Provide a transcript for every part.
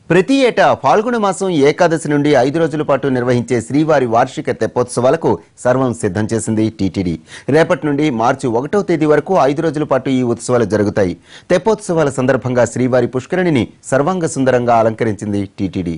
ప్రతి ఏటా ఫాల్గుణ మాసం ఏకాదశి నుండి ఐదు రోజుల పాటు నిర్వహించే శ్రీవారి వార్షిక తెప్పోత్సవాలకు సర్వం సిద్ధం చేసింది టీటీడీ రేపటి నుండి మార్చి ఒకటో తేదీ వరకు ఐదు రోజుల పాటు ఈ ఉత్సవాలు జరుగుతాయి తెప్పోత్సవాల సందర్భంగా శ్రీవారి పుష్కరిణిని సర్వాంగ సుందరంగా అలంకరించింది టీటీడీ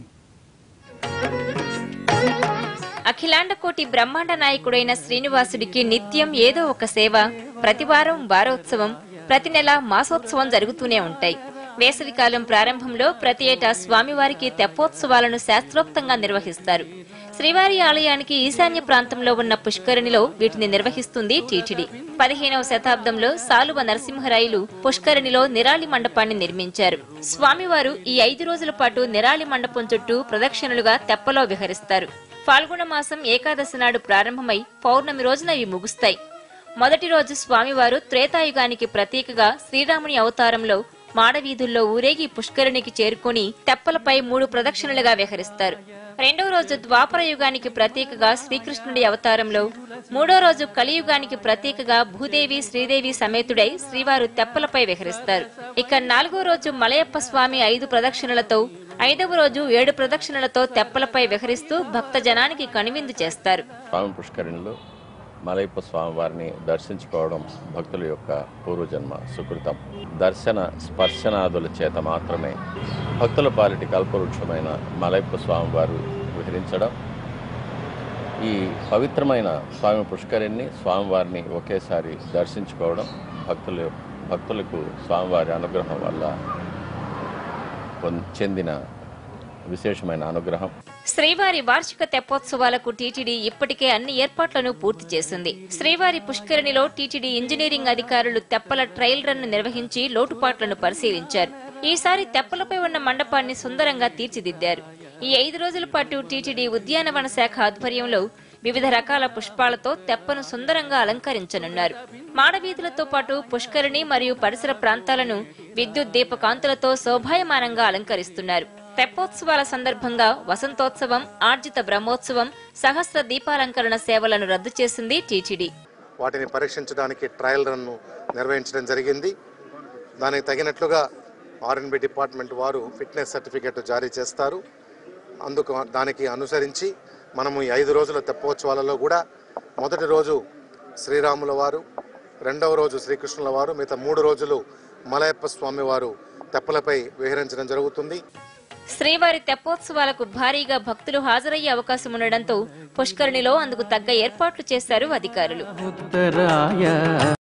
అఖిలాండ కోటి బ్రహ్మాండ నాయకుడైన శ్రీనివాసుడికి నిత్యం ఏదో ఒక సేవ ప్రతివారం వారోత్సవం ప్రతి నెల మాసోత్సవం జరుగుతూనే ఉంటాయి వేసవికాలం ప్రారంభంలో ప్రతి ఏటా స్వామివారికి తెప్పోత్సవాలను శాస్త్రోక్తంగా నిర్వహిస్తారు శ్రీవారి ఆలయానికి ఈశాన్య ప్రాంతంలో ఉన్న పుష్కరిణిలో వీటిని నిర్వహిస్తుంది టీటీడీ పదిహేనవ శతాబ్దంలో సాలువ నరసింహరాయలు పుష్కరిణిలో నిరాళి మండపాన్ని నిర్మించారు స్వామివారు ఈ ఐదు రోజుల పాటు నిరాళి మండపం చుట్టూ ప్రదక్షిణలుగా తెప్పలో విహరిస్తారు ఫాల్గుణ మాసం ఏకాదశి నాడు ప్రారంభమై పౌర్ణమి రోజున ఇవి ముగుస్తాయి మొదటి రోజు స్వామివారు త్రేతాయుగానికి ప్రతీకగా శ్రీరాముని అవతారంలో మాడవీధుల్లో ఊరేగి పుష్కరిణికి చేరుకుని తెప్పలపై మూడు ప్రదక్షిణలుగా విహరిస్తారు రెండవ రోజు ద్వాపర యుగానికి ప్రతీకగా శ్రీకృష్ణుడి అవతారంలో మూడో రోజు కలియుగానికి ప్రతీకగా భూదేవి శ్రీదేవి సమేతుడై శ్రీవారు తెప్పలపై విహరిస్తారు ఇక నాలుగో రోజు మలయప్ప స్వామి ఐదు ప్రదక్షిణలతో ఐదవ రోజు ఏడు ప్రదక్షిణలతో తెప్పలపై విహరిస్తూ భక్త జనానికి కనువిందు చేస్తారు స్వామి పుష్కరిణిలో మలయప్ప స్వామి వారిని దర్శించుకోవడం భక్తుల యొక్క పూర్వజన్మ సుకృతం దర్శన స్పర్శనాదుల చేత మాత్రమే భక్తుల పాలిటి కల్పవృక్షమైన మలయప్ప స్వామి వారు విహరించడం ఈ పవిత్రమైన స్వామి పుష్కరిణిని స్వామివారిని ఒకేసారి దర్శించుకోవడం భక్తుల భక్తులకు స్వామివారి అనుగ్రహం వల్ల పొంద- చెందిన విశేషమైన అనుగ్రహం శ్రీవారి వార్షిక తెప్పోత్సవాలకు టీటీడీ ఇప్పటికే అన్ని ఏర్పాట్లను పూర్తి చేసింది శ్రీవారి పుష్కరిణిలో టీటీడీ ఇంజనీరింగ్ అధికారులు తెప్పల ట్రయల్ రన్ నిర్వహించి లోటుపాట్లను పరిశీలించారు ఈసారి తెప్పలపై ఉన్న మండపాన్ని సుందరంగా తీర్చిదిద్దారు ఈ ఐదు రోజుల పాటు టీటీడీ ఉద్యానవన శాఖ ఆధ్వర్యంలో వివిధ రకాల పుష్పాలతో తెప్పను సుందరంగా అలంకరించనున్నారు మాడవీధులతో పాటు పుష్కరిణి మరియు పరిసర ప్రాంతాలను విద్యుత్ దీపకాంతులతో శోభాయమానంగా అలంకరిస్తున్నారు తెప్పోత్సవాల సందర్భంగా వసంతోత్సవం ఆర్జిత బ్రహ్మోత్సవం సహస్ర దీపాలంకరణ సేవలను రద్దు చేసింది టీటీడీ వాటిని పరీక్షించడానికి ట్రయల్ రన్ను నిర్వహించడం జరిగింది దానికి తగినట్లుగా ఆర్ఎన్బి డిపార్ట్మెంట్ వారు ఫిట్నెస్ సర్టిఫికేట్ జారీ చేస్తారు అందుకు దానికి అనుసరించి మనము ఈ ఐదు రోజుల తెప్పోత్సవాలలో కూడా మొదటి రోజు శ్రీరాముల వారు రెండవ రోజు శ్రీకృష్ణుల వారు మిగతా మూడు రోజులు మలయప్ప స్వామి వారు తెప్పలపై విహరించడం జరుగుతుంది శ్రీవారి తెప్పోత్సవాలకు భారీగా భక్తులు హాజరయ్యే అవకాశం ఉండడంతో పుష్కరిణిలో అందుకు తగ్గ ఏర్పాట్లు చేశారు అధికారులు ఉత్తరాయ